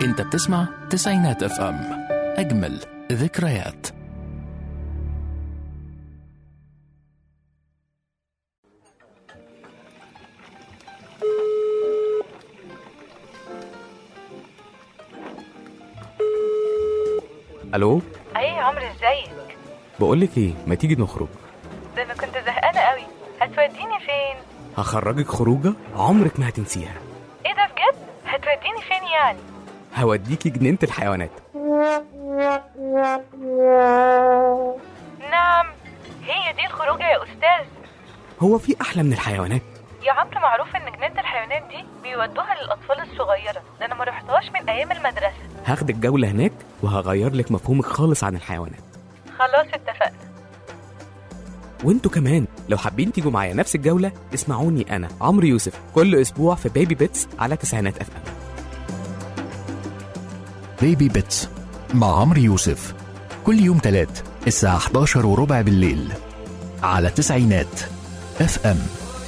انت بتسمع تسعينات اف ام اجمل ذكريات الو ايه يا عمرو ازيك بقول لك ايه ما تيجي نخرج ده انا كنت زهقانه قوي هتوديني فين هخرجك خروجه عمرك ما هتنسيها ايه ده بجد هتوديني فين يعني هوديكي جنينه الحيوانات نعم هي دي الخروجه يا استاذ هو في احلى من الحيوانات يا عمرو معروف ان جنينه الحيوانات دي بيودوها للاطفال الصغيره ده انا ما رحتهاش من ايام المدرسه هاخدك جوله هناك وهغير لك مفهومك خالص عن الحيوانات خلاص اتفقنا وانتوا كمان لو حابين تيجوا معايا نفس الجوله اسمعوني انا عمرو يوسف كل اسبوع في بيبي بيتس على تسعينات اف ام بيبي بيتس مع عمرو يوسف كل يوم تلات الساعة 11 وربع بالليل على تسعينات اف ام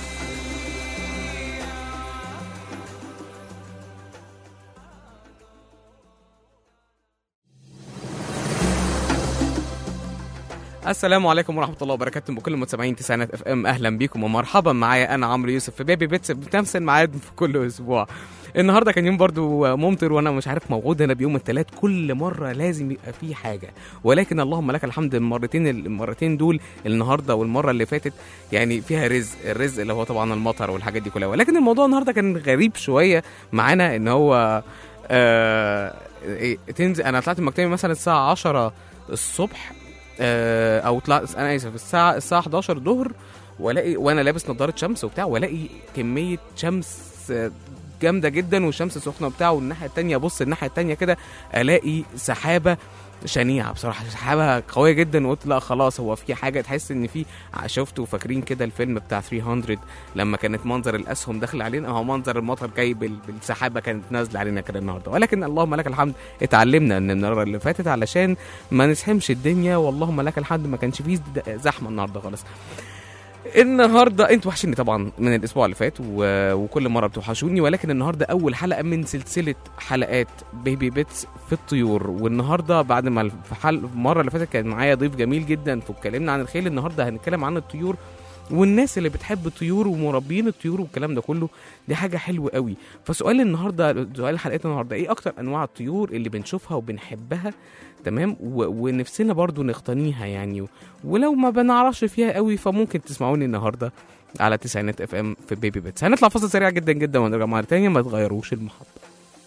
السلام عليكم ورحمه الله وبركاته بكل متابعين تسعينات اف ام اهلا بيكم ومرحبا معايا انا عمرو يوسف في بيبي بيتس بنفس الميعاد في كل اسبوع النهارده كان يوم برضو ممطر وانا مش عارف موجود هنا بيوم الثلاث كل مره لازم يبقى فيه حاجه ولكن اللهم لك الحمد المرتين المرتين دول النهارده والمره اللي فاتت يعني فيها رزق الرزق اللي هو طبعا المطر والحاجات دي كلها ولكن الموضوع النهارده كان غريب شويه معانا ان هو آه إيه، تنزل انا طلعت من مكتبي مثلا الساعه 10 الصبح آه، او طلعت انا اسف الساعه الساعه 11 ظهر والاقي وانا لابس نظاره شمس وبتاع والاقي كميه شمس آه، جامده جدا والشمس سخنه وبتاع والناحيه التانية ابص الناحيه التانية كده الاقي سحابه شنيعه بصراحه سحابه قويه جدا وقلت لا خلاص هو في حاجه تحس ان في شفتوا فاكرين كده الفيلم بتاع 300 لما كانت منظر الاسهم داخل علينا هو منظر المطر جاي بال- بالسحابه كانت نازله علينا كده النهارده ولكن اللهم لك الحمد اتعلمنا ان المره اللي فاتت علشان ما نزحمش الدنيا واللهم لك الحمد ما كانش فيه د- زحمه النهارده خالص النهارده انتوا وحشني طبعا من الاسبوع اللي فات و... وكل مره بتوحشوني ولكن النهارده اول حلقه من سلسله حلقات بيبي بيتس في الطيور والنهارده بعد ما في حل... المره اللي فاتت كان معايا ضيف جميل جدا فاتكلمنا عن الخيل النهارده هنتكلم عن الطيور والناس اللي بتحب الطيور ومربين الطيور والكلام ده كله دي حاجه حلوه قوي فسؤال النهارده سؤال حلقتنا النهارده ايه اكتر انواع الطيور اللي بنشوفها وبنحبها تمام و... ونفسنا برضو نقتنيها يعني ولو ما بنعرفش فيها قوي فممكن تسمعوني النهارده على تسعينات اف ام في بيبي بيتس هنطلع فاصل سريع جدا جدا ونرجع مره تانية ما تغيروش المحطه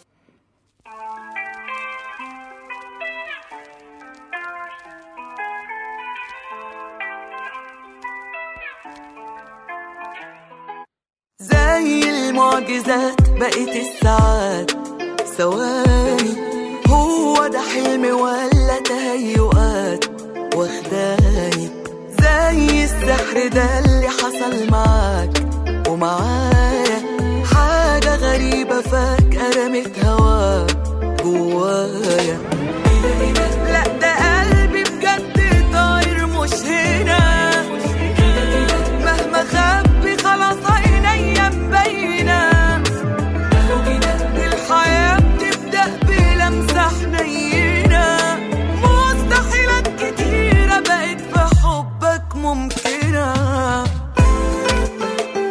زي المعجزات بقت الساعات ثواني هو ده حلم ولا تهيؤات واخداني زي السحر ده اللي حصل معاك ومعايا حاجة غريبة فجأة رمت هواك جوايا لا ده قلبي بجد طاير مش هنا مهما خبي خلاص عينيا مبينة الحياة بتبدأ بلمسة حنينة مستحيلات كتيرة بقت في حبك ممكنة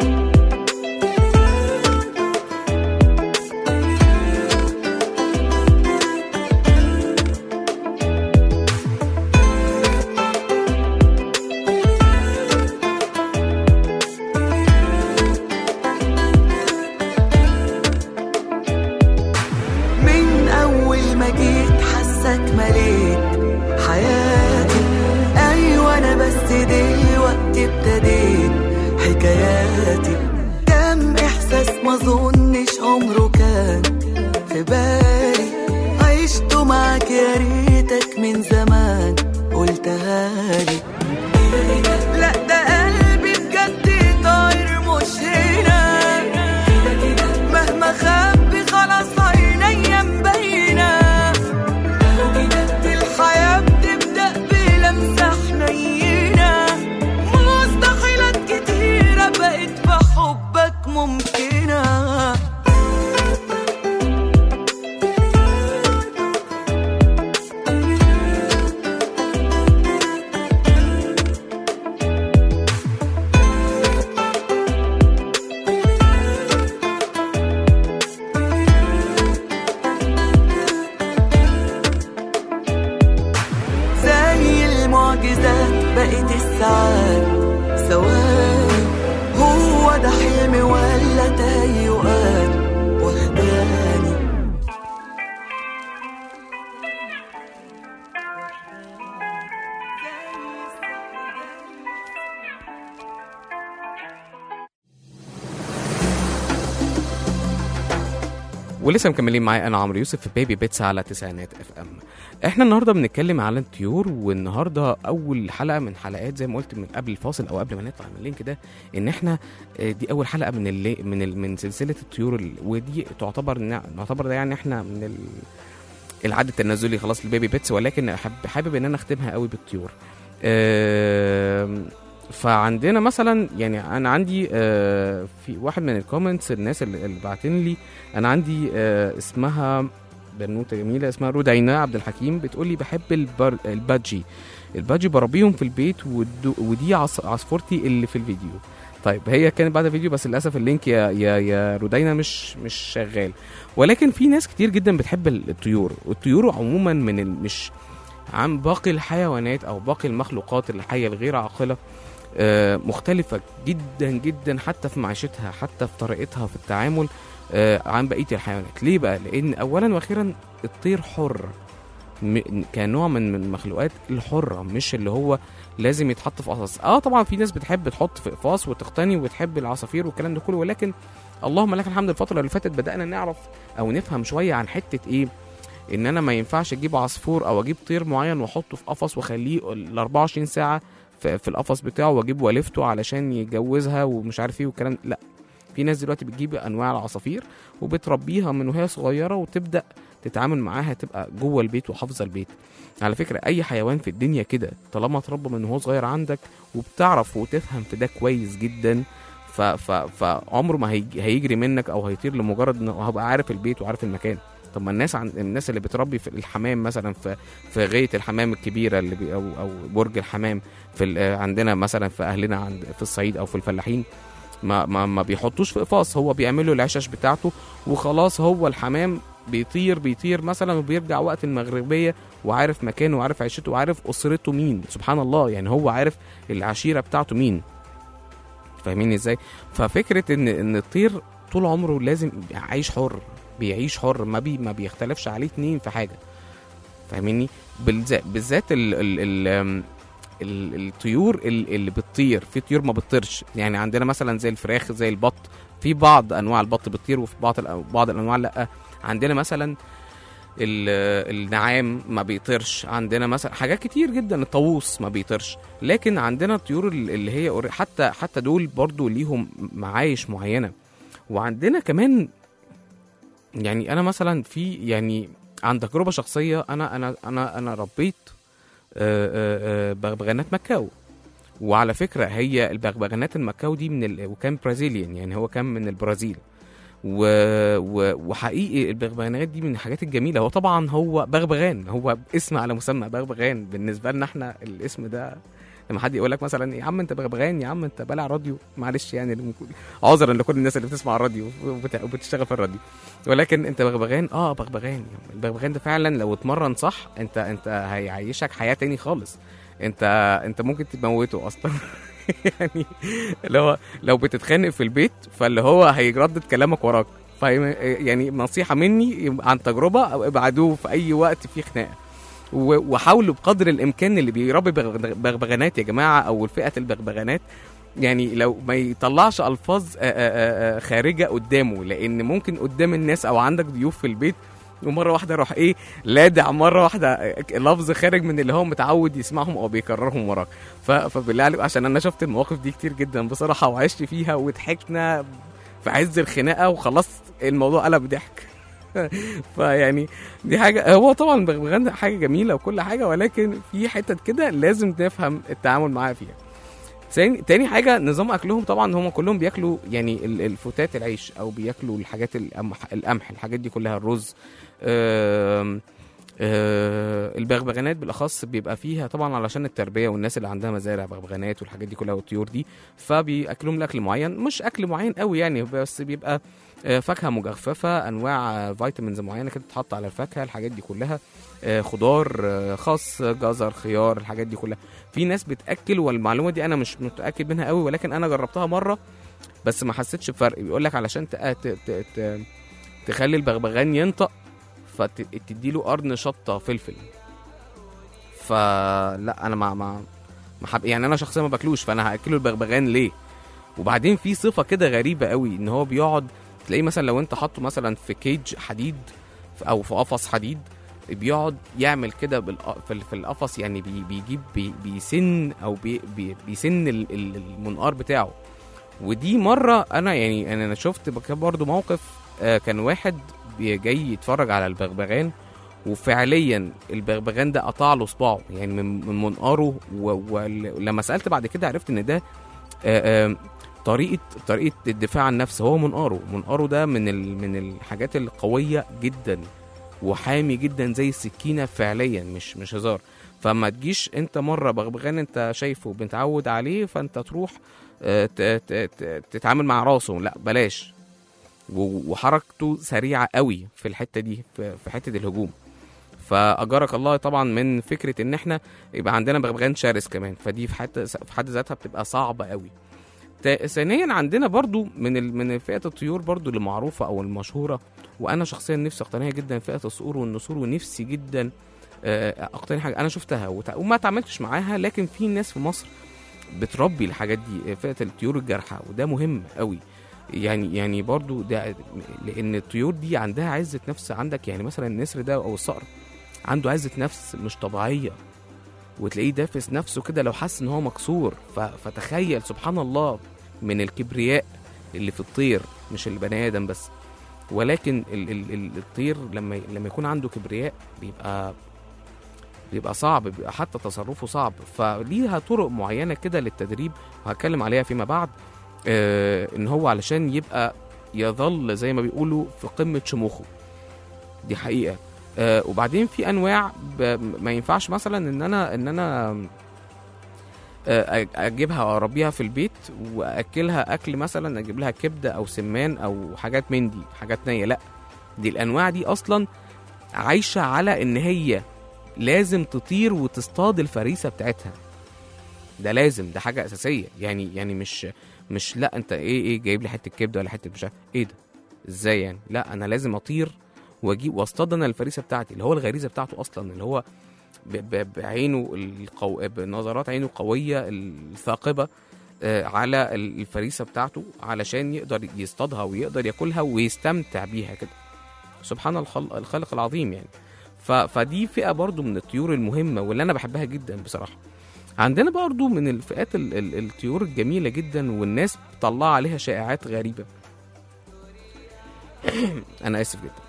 ولسه مكملين معايا انا عمرو يوسف في بيبي بيتس على تسعينات اف ام احنا النهارده بنتكلم على الطيور والنهارده اول حلقه من حلقات زي ما قلت من قبل الفاصل او قبل ما نطلع من اللينك ده ان احنا آه، دي اول حلقه من اللي من ال من سلسله الطيور ال- ودي تعتبر نع- تعتبر ده يعني احنا من ال العد التنازلي خلاص للبيبي بيتس ولكن حابب حابب ان انا اختمها قوي بالطيور آم، فعندنا مثلا يعني انا عندي آه، في واحد من الكومنتس الناس اللي اللي باعتين لي انا عندي آه، اسمها بنوته جميله اسمها رودينا عبد الحكيم بتقول لي بحب البر... البادجي البادجي بربيهم في البيت ودو... ودي عص... عصفورتي اللي في الفيديو طيب هي كانت بعد فيديو بس للاسف اللينك يا يا يا رودينا مش مش شغال ولكن في ناس كتير جدا بتحب الطيور والطيور عموما من ال... مش عن باقي الحيوانات او باقي المخلوقات الحيه الغير عاقله آه، مختلفة جدا جدا حتى في معيشتها حتى في طريقتها في التعامل آه، عن بقية الحيوانات ليه بقى؟ لأن أولا وأخيرا الطير حر م- كنوع من من المخلوقات الحرة مش اللي هو لازم يتحط في قفص اه طبعا في ناس بتحب تحط في قفص وتقتني وتحب العصافير والكلام ده كله ولكن اللهم لك الحمد الفترة اللي فاتت بدأنا نعرف أو نفهم شوية عن حتة إيه ان انا ما ينفعش اجيب عصفور او اجيب طير معين واحطه في قفص واخليه ال 24 ساعه في, في القفص بتاعه واجيب والفته علشان يتجوزها ومش عارف ايه والكلام لا في ناس دلوقتي بتجيب انواع العصافير وبتربيها من وهي صغيره وتبدا تتعامل معاها تبقى جوه البيت وحافظه البيت على فكره اي حيوان في الدنيا كده طالما اتربى من وهو صغير عندك وبتعرف وتفهم في ده كويس جدا ف ف فعمره ما هيج- هيجري منك او هيطير لمجرد انه هبقى عارف البيت وعارف المكان طب ما الناس عن الناس اللي بتربي في الحمام مثلا في في غايه الحمام الكبيره اللي بي او او برج الحمام في ال- آه، عندنا مثلا في اهلنا عند في الصعيد او في الفلاحين ما ما ما بيحطوش في قفاص هو بيعملوا العشش بتاعته وخلاص هو الحمام بيطير بيطير مثلا وبيرجع وقت المغربيه وعارف مكانه وعارف عيشته وعارف اسرته مين سبحان الله يعني هو عارف العشيره بتاعته مين فاهمين ازاي ففكره ان ان الطير طول عمره لازم عايش حر بيعيش حر ما بي ما بيختلفش عليه اتنين في حاجه فاهميني بالذات بالذات ال ال ال ال الطيور ال- اللي بتطير في طيور ما بتطيرش يعني عندنا مثلا زي الفراخ زي البط في بعض انواع البط بتطير وفي بعض الأ- بعض الانواع لا عندنا مثلا ال- النعام ما بيطيرش عندنا مثلا حاجات كتير جدا الطاووس ما بيطيرش لكن عندنا الطيور ال- اللي هي قر- حتى حتى دول برضو ليهم معايش معينه وعندنا كمان يعني انا مثلا في يعني عن تجربه شخصيه انا انا انا انا ربيت آه، آه، آه، بغبغانات مكاو وعلى فكره هي البغبغانات المكاو دي من ال... وكان برازيليان يعني هو كان من البرازيل و... و... وحقيقي البغبغانات دي من الحاجات الجميله هو طبعا هو بغبغان هو اسم على مسمى بغبغان بالنسبه لنا احنا الاسم ده لما حد يقول لك مثلا يا عم انت بغبغان يا عم انت بلع راديو معلش يعني لمكن- عذرا لكل الناس اللي بتسمع الراديو وبت- وبتشتغل في الراديو ولكن انت بغبغان اه بغبغان يعني البغبغان ده فعلا لو اتمرن صح انت انت هيعيشك حياه تاني خالص انت انت ممكن تموته اصلا يعني اللي هو لو بتتخانق في البيت فاللي هو هيردد كلامك وراك فاهم يعني نصيحه مني عن تجربه ابعدوه في اي وقت في خناقه و- وحاولوا بقدر الامكان اللي بيربي بغ- بغبغانات يا جماعه او فئه البغبغانات يعني لو ما يطلعش الفاظ آه، آه، آه، خارجه قدامه لان ممكن قدام الناس او عندك ضيوف في البيت ومره واحده يروح ايه لادع مره واحده آه، لفظ خارج من اللي هو متعود يسمعهم او بيكررهم وراك ف- فبالله عليك عشان انا شفت المواقف دي كتير جدا بصراحه وعشت فيها وضحكنا في عز الخناقه وخلاص الموضوع قلب ضحك فيعني دي حاجه هو طبعا البغبغان ده حاجه جميله وكل حاجه ولكن في حتت كده لازم نفهم التعامل معاها فيها تاني تاني حاجه نظام اكلهم طبعا هم كلهم بياكلوا يعني ال- الفتات العيش او بياكلوا الحاجات القمح, القمح الحاجات دي كلها الرز آم، آه، البغبغانات بالاخص بيبقى فيها طبعا علشان التربيه والناس اللي عندها مزارع بغبغانات والحاجات دي كلها والطيور دي فبياكلهم اكل معين مش اكل معين قوي يعني بس بيبقى آه، فاكهه مجففه انواع آه، فيتامينز معينه كده تتحط على الفاكهه الحاجات دي كلها آه، خضار آه، خس جزر خيار الحاجات دي كلها في ناس بتاكل والمعلومه دي انا مش متاكد منها قوي ولكن انا جربتها مره بس ما حسيتش بفرق بيقول لك علشان تق- ت- ت- ت- تخلي البغبغان ينطق فتدي له قرن شطه فلفل فلا انا ما ما ما حب... يعني انا شخصيا ما باكلوش فانا هاكله البغبغان ليه وبعدين في صفه كده غريبه قوي ان هو بيقعد تلاقيه مثلا لو انت حاطه مثلا في كيج حديد او في قفص حديد بيقعد يعمل كده بالق- في ال- في القفص يعني بي- بيجيب بي- بيسن او بي بي بيسن ال- ال- المنقار بتاعه ودي مره انا يعني انا شفت كان برضو موقف آه، كان واحد بي- جاي يتفرج على البغبغان وفعليا البغبغان ده قطع له صباعه يعني من من منقاره ولما سالت بعد كده عرفت ان ده آه، آه، طريقه طريقه الدفاع عن النفس هو منقاره منقاره ده من ال- من الحاجات القويه جدا وحامي جدا زي السكينه فعليا مش مش هزار فما تجيش انت مره بغبغان انت شايفه متعود عليه فانت تروح آه، ت- ت- ت- تتعامل مع راسه لا بلاش و- وحركته سريعه قوي في الحته دي في في حته الهجوم فاجرك الله طبعا من فكره ان احنا يبقى عندنا بغبغان شرس كمان فدي في حد في حد ذاتها بتبقى صعبه قوي تا- ثانيا عندنا برضو من ال... من فئه الطيور برضو اللي معروفه او المشهوره وانا شخصيا نفسي اقتنيها جدا فئه الصقور والنسور ونفسي جدا آه، اقتني حاجه انا شفتها وتع... وما اتعاملتش معاها لكن في ناس في مصر بتربي الحاجات دي فئه الطيور الجارحه وده مهم قوي يعني يعني برضو ده لان الطيور دي عندها عزه نفس عندك يعني مثلا النسر ده او الصقر عنده عزه نفس مش طبيعيه وتلاقيه دافس نفسه كده لو حس ان هو مكسور ف... فتخيل سبحان الله من الكبرياء اللي في الطير مش البني ادم بس ولكن ال... ال... ال... الطير لما لما يكون عنده كبرياء بيبقى بيبقى صعب بيبقى حتى تصرفه صعب فليها طرق معينه كده للتدريب وهتكلم عليها فيما بعد آه ان هو علشان يبقى يظل زي ما بيقولوا في قمه شموخه دي حقيقه آه وبعدين في انواع ب... ما ينفعش مثلا ان انا ان انا آه، أ- اجيبها واربيها في البيت واكلها اكل مثلا اجيب لها كبده او سمان او حاجات من دي حاجات نيه لا دي الانواع دي اصلا عايشه على ان هي لازم تطير وتصطاد الفريسه بتاعتها ده لازم ده حاجه اساسيه يعني يعني مش مش لا انت ايه ايه جايب لي حته كبده ولا حته مش عارف ايه ده ازاي يعني لا انا لازم اطير واجيب واصطاد انا الفريسه بتاعتي اللي هو الغريزه بتاعته اصلا اللي هو ب- ب- بعينه القو... بنظرات عينه القويه الثاقبه آه، على الفريسه بتاعته علشان يقدر يصطادها ويقدر ياكلها ويستمتع بيها كده سبحان الخل... الخالق العظيم يعني ف... فدي فئه برضو من الطيور المهمه واللي انا بحبها جدا بصراحه عندنا برضو من الفئات ال... ال... الطيور الجميله جدا والناس بتطلع عليها شائعات غريبه انا اسف جدا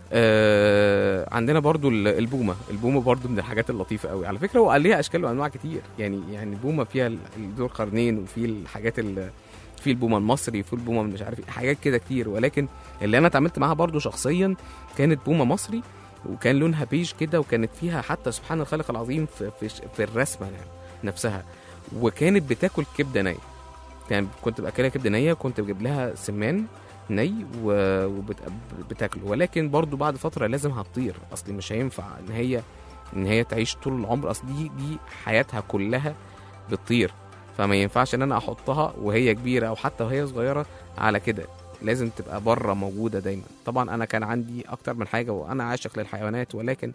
آه عندنا برضو ال- البومه البومه برضو من الحاجات اللطيفه قوي على فكره هو ليها اشكال وانواع كتير يعني يعني البومه فيها ال- ذو القرنين وفي الحاجات ال- في البومه المصري وفي البومه مش عارف إيه، حاجات كده كتير ولكن اللي انا اتعاملت معاها برضو شخصيا كانت بومه مصري وكان لونها بيج كده وكانت فيها حتى سبحان الخالق العظيم في في, في الرسمه يعني نفسها وكانت بتاكل كبده نيه يعني كنت باكلها كبده نيه كنت بجيب لها سمان ني وبتاكله ولكن برضو بعد فتره لازم هتطير اصل مش هينفع ان هي ان هي تعيش طول العمر اصل دي دي حياتها كلها بتطير فما ينفعش ان انا احطها وهي كبيره او حتى وهي صغيره على كده لازم تبقى بره موجوده دايما طبعا انا كان عندي اكتر من حاجه وانا عاشق للحيوانات ولكن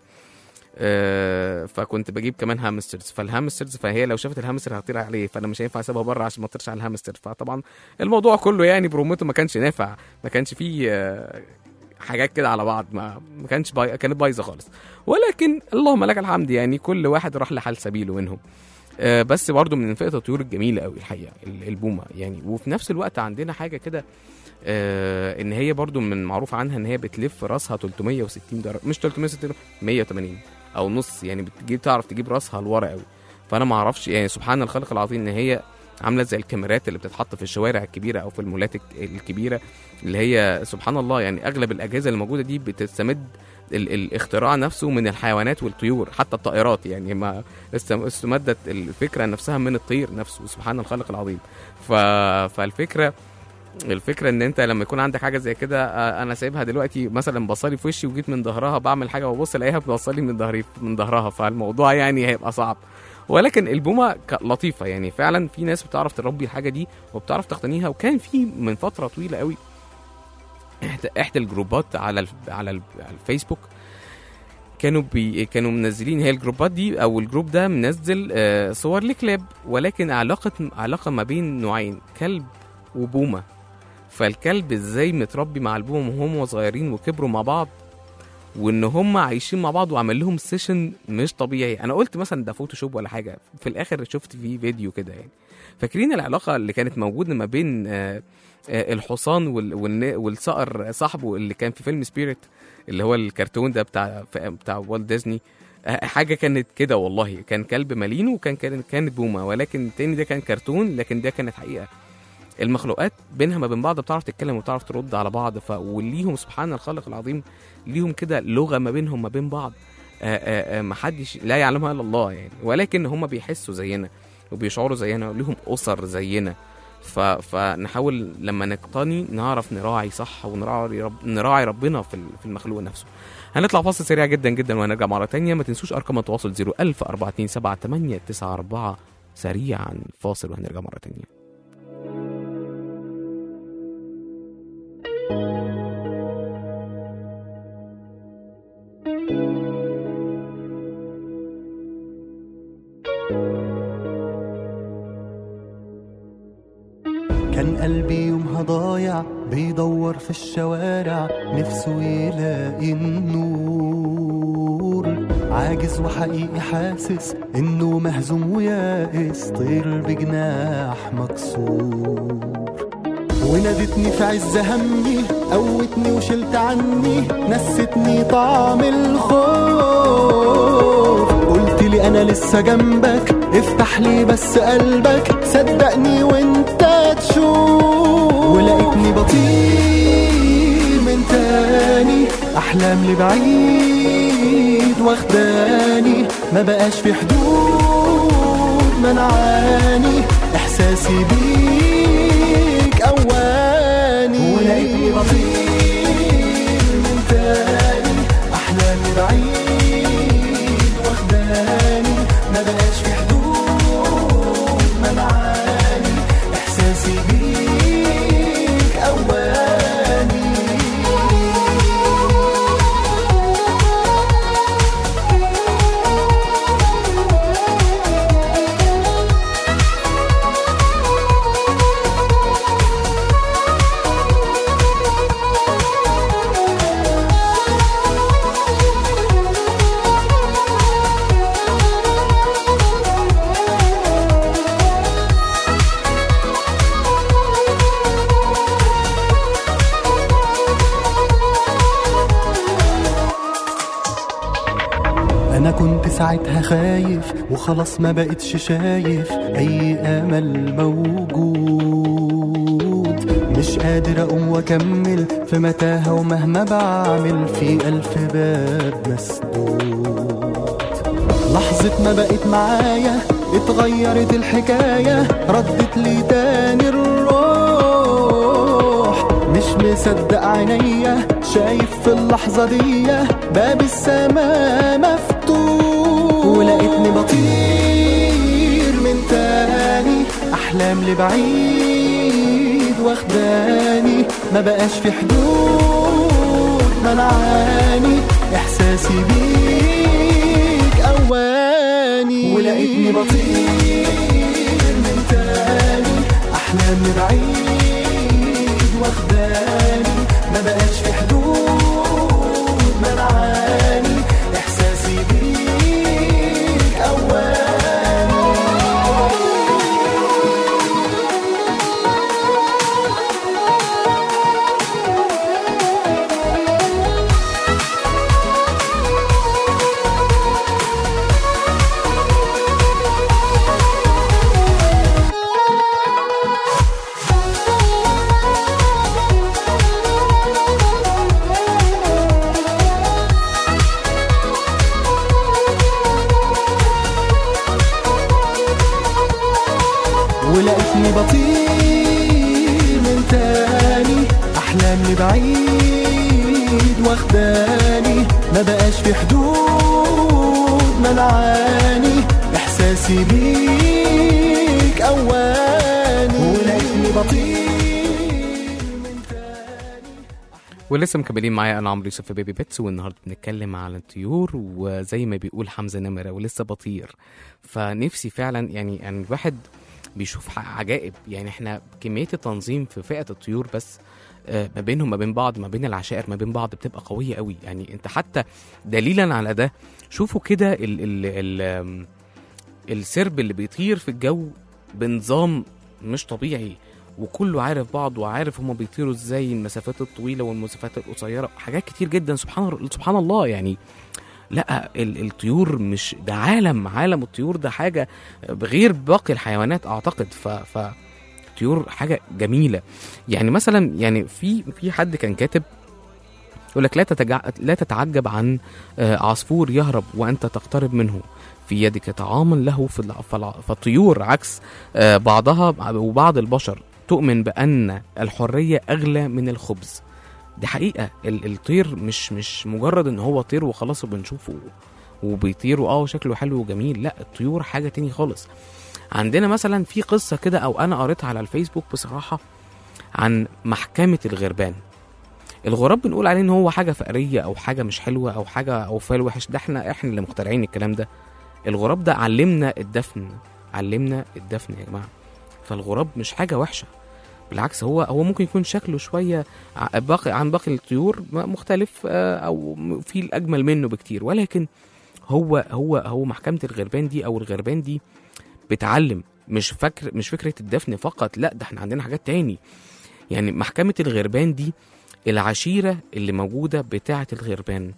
آه فكنت بجيب كمان هامسترز فالهامسترز فهي لو شافت الهامستر هتطير عليه فانا مش هينفع اسيبها بره عشان ما تطيرش على الهامستر فطبعا الموضوع كله يعني برومته ما كانش نافع ما كانش فيه آه، حاجات كده على بعض ما ما كانش باي... كانت بايظه خالص ولكن اللهم لك الحمد يعني كل واحد راح لحال سبيله منهم آه، بس برضو من فئه الطيور الجميله قوي الحقيقه ال- البومه يعني وفي نفس الوقت عندنا حاجه كده آه، ان هي برضو من معروف عنها ان هي بتلف راسها 360 درجه مش 360 180 او نص يعني بتجيب تعرف تجيب راسها لورا قوي فانا ما اعرفش يعني سبحان الخالق العظيم ان هي عامله زي الكاميرات اللي بتتحط في الشوارع الكبيره او في المولات الك- الكبيره اللي هي سبحان الله يعني اغلب الاجهزه اللي موجوده دي بتستمد ال- الاختراع نفسه من الحيوانات والطيور حتى الطائرات يعني ما استم- استمدت الفكره نفسها من الطير نفسه سبحان الخالق العظيم ف... فالفكره الفكره ان انت لما يكون عندك حاجه زي كده آه، انا سايبها دلوقتي مثلا بصلي في وشي وجيت من ظهرها بعمل حاجه وابص الاقيها بتوصلي من ظهري من ظهرها فالموضوع يعني هيبقى صعب ولكن البومه ك- لطيفه يعني فعلا في ناس بتعرف تربي الحاجه دي وبتعرف تقتنيها وكان في من فتره طويله قوي احدى احدى الجروبات على الف... على, ال... على الفيسبوك كانوا بي... كانوا منزلين هي الجروبات دي او الجروب ده منزل آه، صور لكلاب ولكن علاقه علاقه ما بين نوعين كلب وبومه فالكلب ازاي متربي مع ابوهم وهم صغيرين وكبروا مع بعض وان هم عايشين مع بعض وعمل لهم سيشن مش طبيعي انا قلت مثلا ده فوتوشوب ولا حاجه في الاخر شفت فيه فيديو كده يعني فاكرين العلاقه اللي كانت موجوده ما بين آه، آه، الحصان وال- والن- والصقر صاحبه اللي كان في فيلم سبيريت اللي هو الكرتون ده بتاع بتاع والت ديزني آه، حاجه كانت كده والله كان كلب مالينو وكان كان كانت بومه ولكن التاني ده كان كرتون لكن ده كانت حقيقه المخلوقات بينها ما بين بعض بتعرف تتكلم وبتعرف ترد على بعض ف وليهم سبحان الخالق العظيم ليهم كده لغه ما بينهم ما بين بعض آه، آه، آه، محدش لا يعلمها الا الله يعني ولكن هم بيحسوا زينا وبيشعروا زينا وليهم اسر زينا ف... فنحاول لما نقتني نعرف نراعي صح ونراعي رب... نراعي ربنا في ال- في المخلوق نفسه هنطلع فاصل سريع جدا جدا وهنرجع مره تانية ما تنسوش ارقام التواصل 01000 427 894 سريعا فاصل وهنرجع مره تانية كان قلبي يومها ضايع بيدور في الشوارع نفسه يلاقي النور عاجز وحقيقي حاسس انه مهزوم ويائس طير بجناح مكسور ونادتني في عز همي قوتني وشلت عني نستني طعم الخوف قلت لي انا لسه جنبك افتح لي بس قلبك صدقني وانت تشوف ولقيتني بطير من تاني احلام لبعيد واخداني ما بقاش في حدود منعاني احساسي بيك اواني ولقيتني بطير من تاني احلامي بعيد واخداني ما بقاش في حدود منعاني احساسي بيك اواني انا كنت ساعتها خايف وخلاص ما بقتش شايف اي امل موجود مش قادر اقوم واكمل في متاهه ومهما بعمل في الف باب مسدود لحظة ما بقت معايا اتغيرت الحكاية ردت لي تاني الروح مش مصدق عينيا شايف في اللحظة دي باب السماء مفتوح ولقيتني بطير من تاني أحلام لبعيد واخداني ما بقاش في حدود منعاني إحساسي بيك أواني ولقيتني بطير من تاني أحلامي بعيد واخداني ما بقاش في حدود منعاني إحساسي بيك أواني ولقيتني بطير من تاني احلامي بعيد واخداني ما بقاش في حدود منعاني احساسي بيك اواني ولقيتني بطير من تاني ولسه مكملين معايا انا عمرو يوسف في بيبي بيتس والنهارده بنتكلم على الطيور وزي ما بيقول حمزه نمره ولسه بطير فنفسي فعلا يعني يعني الواحد بيشوف ح- عجائب يعني احنا كميه التنظيم في فئه الطيور بس آه، ما بينهم ما بين بعض ما بين العشائر ما بين بعض بتبقى قويه قوي يعني انت حتى دليلا على ده شوفوا كده ال ال ال آم، السرب اللي بيطير في الجو بنظام مش طبيعي وكله عارف بعض وعارف هما بيطيروا ازاي المسافات الطويله والمسافات القصيره حاجات كتير جدا سبحان سبحان الله يعني لا ال- الطيور مش ده عالم عالم الطيور ده حاجه غير باقي الحيوانات اعتقد ف, ف الطيور حاجه جميله يعني مثلا يعني في في حد كان كاتب يقول لك لا تتجع... لا تتعجب عن آه، عصفور يهرب وانت تقترب منه في يدك طعاما له في الع- فالع- فالطيور عكس آه، بعضها وبعض البشر تؤمن بان الحريه اغلى من الخبز دي حقيقه ال- الطير مش مش مجرد ان هو طير وخلاص وبنشوفه وبيطير واه شكله حلو وجميل لا الطيور حاجه تاني خالص عندنا مثلا في قصه كده او انا قريتها على الفيسبوك بصراحه عن محكمه الغربان الغراب بنقول عليه ان هو حاجه فقريه او حاجه مش حلوه او حاجه او فعل وحش ده احنا احنا اللي مخترعين الكلام ده الغراب ده علمنا الدفن علمنا الدفن يا جماعه فالغراب مش حاجه وحشه بالعكس هو هو ممكن يكون شكله شويه ع- باقي عن باقي الطيور م- مختلف آه، او م- في الاجمل منه بكتير ولكن هو هو هو محكمه الغربان دي او الغربان دي بتعلم مش فكر مش فكره الدفن فقط لا ده احنا عندنا حاجات تاني يعني محكمه الغربان دي العشيره اللي موجوده بتاعه الغربان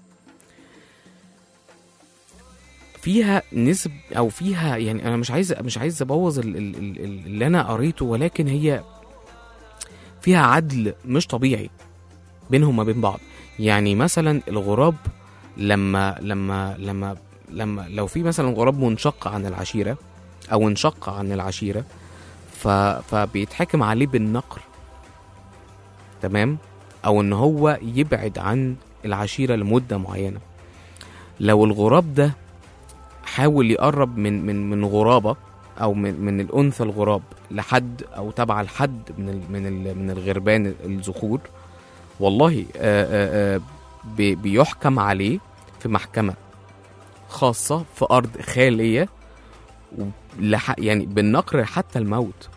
فيها نسب او فيها يعني انا مش عايز مش عايز ابوظ ال- ال- ال- ال- اللي انا قريته ولكن هي فيها عدل مش طبيعي بينهم ما بين بعض يعني مثلا الغراب لما لما لما لما لو في مثلا غراب منشق عن العشيره او انشق عن العشيره ف فبيتحكم عليه بالنقر تمام او ان هو يبعد عن العشيره لمده معينه لو الغراب ده حاول يقرب من من من غرابه او من من الانثى الغراب لحد او تبع لحد من ال من ال من الغربان الذكور والله آآ آآ بي- بيحكم عليه في محكمه خاصه في ارض خاليه لح يعني بالنقر حتى الموت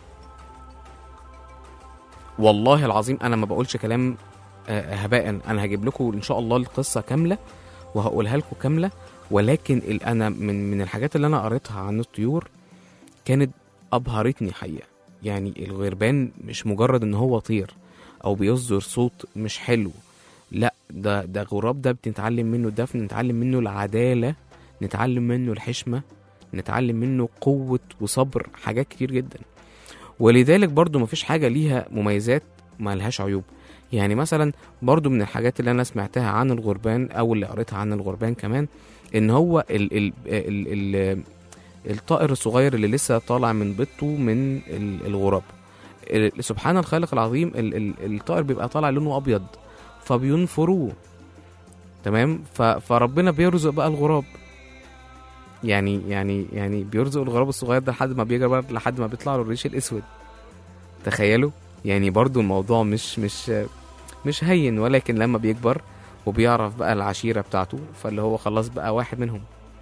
والله العظيم انا ما بقولش كلام آه، هباء انا هجيب لكم ان شاء الله القصه كامله وهقولها لكم كامله ولكن ال- انا من من الحاجات اللي انا قريتها عن الطيور كانت ابهرتني حقيقه يعني الغربان مش مجرد ان هو طير او بيصدر صوت مش حلو لا ده ده غراب ده بنتعلم منه الدفن نتعلم منه العداله نتعلم منه الحشمه نتعلم منه قوه وصبر حاجات كتير جدا ولذلك برضو مفيش حاجه ليها مميزات ما لهاش عيوب يعني مثلا برضو من الحاجات اللي انا سمعتها عن الغربان او اللي قريتها عن الغربان كمان ان هو ال ال ال ال الطائر الصغير اللي لسه طالع من بيضته من ال- الغراب ال- سبحان الخالق العظيم ال ال الطائر بيبقى طالع لونه ابيض فبينفروه تمام ف فربنا بيرزق بقى الغراب يعني يعني يعني بيرزق الغراب الصغير ده لحد ما بيكبر لحد ما بيطلع له الريش الاسود تخيلوا يعني برضو الموضوع مش مش مش هين ولكن لما بيكبر وبيعرف بقى العشيرة بتاعته فاللي هو خلاص بقى واحد منهم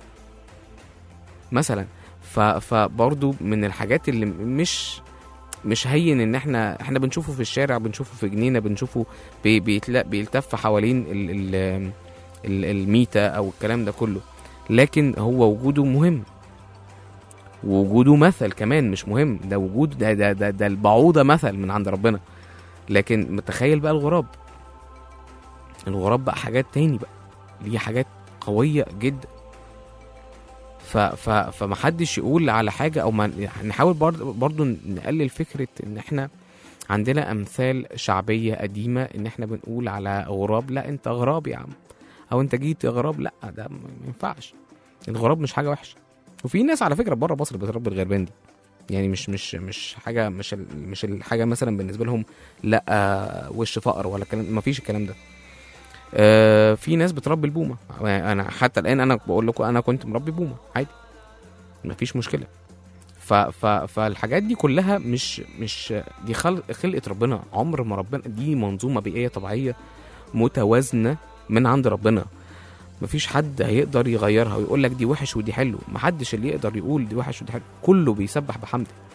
مثلا ف فبرضو من الحاجات اللي مش مش هين ان احنا احنا بنشوفه في الشارع بنشوفه في جنينه بنشوفه بي بيتلا بيلتف حوالين ال ال ال الميتة او الكلام ده كله لكن هو وجوده مهم ووجوده مثل كمان مش مهم ده وجود ده ده ده, ده البعوضه مثل من عند ربنا لكن متخيل بقى الغراب الغراب بقى حاجات تاني بقى ليه حاجات قويه جدا ف ف فمحدش يقول على حاجه او ما نحاول برضه برضه نقلل فكره ان احنا عندنا امثال شعبيه قديمه ان احنا بنقول على غراب لا انت غراب يا عم او انت جيت يا غراب لا ده ما ينفعش الغراب مش حاجه وحشه وفي ناس على فكره بره مصر بتربي الغربان دي يعني مش مش مش حاجه مش ال- مش الحاجه مثلا بالنسبه لهم لا آه، وش فقر ولا كلام ما فيش الكلام ده آه، في ناس بتربي البومه انا حتى الان انا بقول لكم انا كنت مربي بومه عادي ما فيش مشكله ف ف فالحاجات دي كلها مش مش دي خلق خلقه ربنا عمر ما ربنا دي منظومه بيئيه طبيعيه متوازنه من عند ربنا مفيش حد هيقدر يغيرها ويقول لك دي وحش ودي حلو محدش اللي يقدر يقول دي وحش ودي حلو كله بيسبح بحمده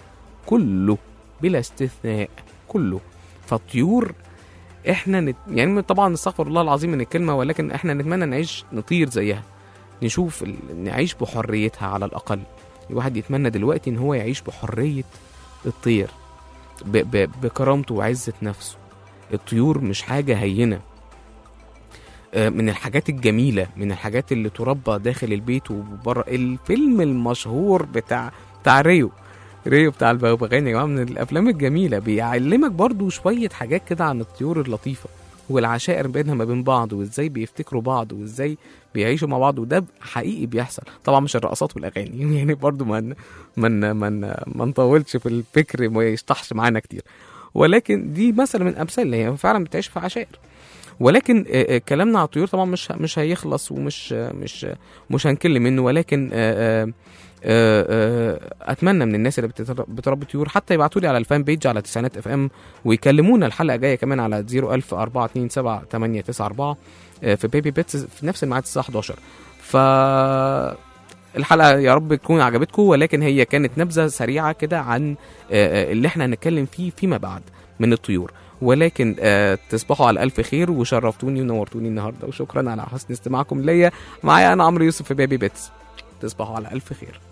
كله بلا استثناء كله فالطيور احنا نت... يعني طبعا استغفر الله العظيم من الكلمه ولكن احنا نتمنى نعيش نطير زيها نشوف ال... نعيش بحريتها على الاقل الواحد يتمنى دلوقتي ان هو يعيش بحريه الطير ب... ب... بكرامته وعزه نفسه الطيور مش حاجه هينه آه، من الحاجات الجميله من الحاجات اللي تربى داخل البيت وبره الفيلم المشهور بتاع بتاع ريو ريو بتاع البغبغان يا جماعه من الافلام الجميله بيعلمك برضو شويه حاجات كده عن الطيور اللطيفه والعشائر بينها ما بين بعض وازاي بيفتكروا بعض وازاي بيعيشوا مع بعض وده حقيقي بيحصل طبعا مش الرقصات والاغاني يعني برضو ما ن- ما ن- ما ن- ما نطولش في الفكر ما يشطحش معانا كتير ولكن دي مثلا من امثال اللي هي فعلا بتعيش في عشائر ولكن آه، آه، كلامنا على الطيور طبعا مش مش هيخلص ومش آه، مش آه، مش هنكل منه ولكن آه، آه، آه، آه، اتمنى من الناس اللي بتتر- بتربي طيور حتى يبعتوا لي على الفان بيج على تسعينات اف ام ويكلمونا الحلقه الجايه كمان على 01000 427 894 آه، في بيبي بيتس في نفس الميعاد الساعه 11 ف الحلقه يا رب تكون عجبتكم ولكن هي كانت نبذه سريعه كده عن آه، آه، اللي احنا هنتكلم فيه فيما بعد من الطيور ولكن آه تصبحوا على الف خير وشرفتوني ونورتوني النهارده وشكرا على حسن استماعكم ليا معايا انا عمرو يوسف في بيبي بيتس تصبحوا على الف خير